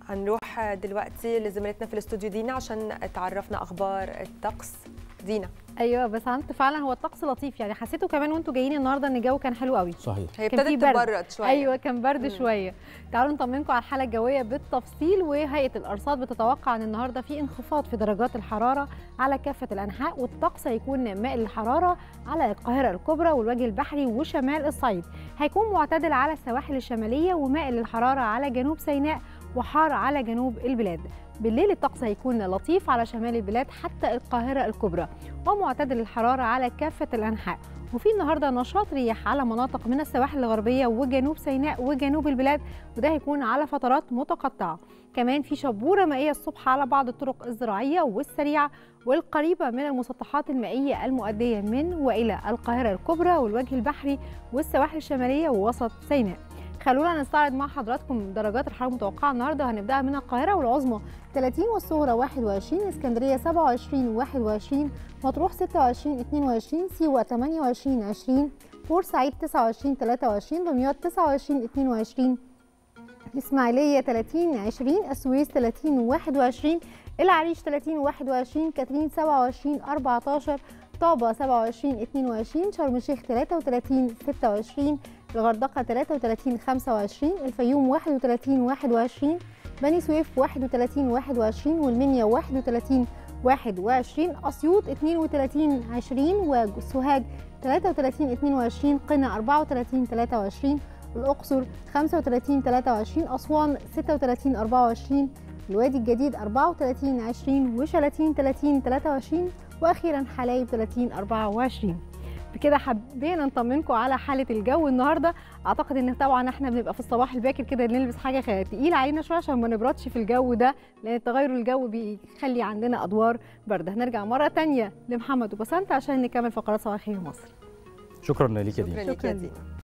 هنروح دلوقتي لزميلتنا في الاستوديو دينا عشان تعرفنا اخبار الطقس دينا ايوه بس عملت فعلا هو الطقس لطيف يعني حسيته كمان وانتوا جايين النهارده ان الجو كان حلو قوي صحيح هي كان في ابتدت برد. تبرد شويه ايوه كان برد مم. شويه تعالوا نطمنكم على الحاله الجويه بالتفصيل وهيئه الارصاد بتتوقع ان النهارده في انخفاض في درجات الحراره على كافه الانحاء والطقس هيكون مائل الحراره على القاهره الكبرى والوجه البحري وشمال الصعيد هيكون معتدل على السواحل الشماليه ومائل للحراره على جنوب سيناء وحار على جنوب البلاد بالليل الطقس هيكون لطيف على شمال البلاد حتى القاهره الكبرى ومعتدل الحراره على كافه الانحاء وفي النهارده نشاط رياح على مناطق من السواحل الغربيه وجنوب سيناء وجنوب البلاد وده هيكون على فترات متقطعه كمان في شبوره مائيه الصبح على بعض الطرق الزراعيه والسريعه والقريبه من المسطحات المائيه المؤديه من والى القاهره الكبرى والوجه البحري والسواحل الشماليه ووسط سيناء خلونا نستعرض مع حضراتكم درجات الحراره المتوقعه النهارده هنبداها من القاهره والعظمى 30 والصغرى 21 اسكندريه 27 21 مطروح 26 22 سيوه 28 20 بورسعيد 29 23 دمياط 29 22 الإسماعيلية 30 20 السويس 30 21 العريش 30 21 كاترين 27 14 طابة 27 22 شرم الشيخ 33 26 الغردقة 33 25 الفيوم 31 21 بني سويف 31 21 والمنيا 31 21 أسيوط 32 20 وسوهاج 33 22 قنا 34 23 الأقصر 35 23 أسوان 36 24 الوادي الجديد 34 20 وشلاتين 30 23 وأخيرا حلايب 30 24 بكده حبينا نطمنكم على حالة الجو النهاردة أعتقد إن طبعا احنا بنبقى في الصباح الباكر كده نلبس حاجة خ- تقيلة علينا شوية عشان ما نبردش في الجو ده لأن تغير الجو بيخلي عندنا أدوار باردة هنرجع مرة تانية لمحمد وبسنت عشان نكمل فقرات صباح الخير مصر شكرا ليك يا شكرا دينا ليك يا شكراً. دينا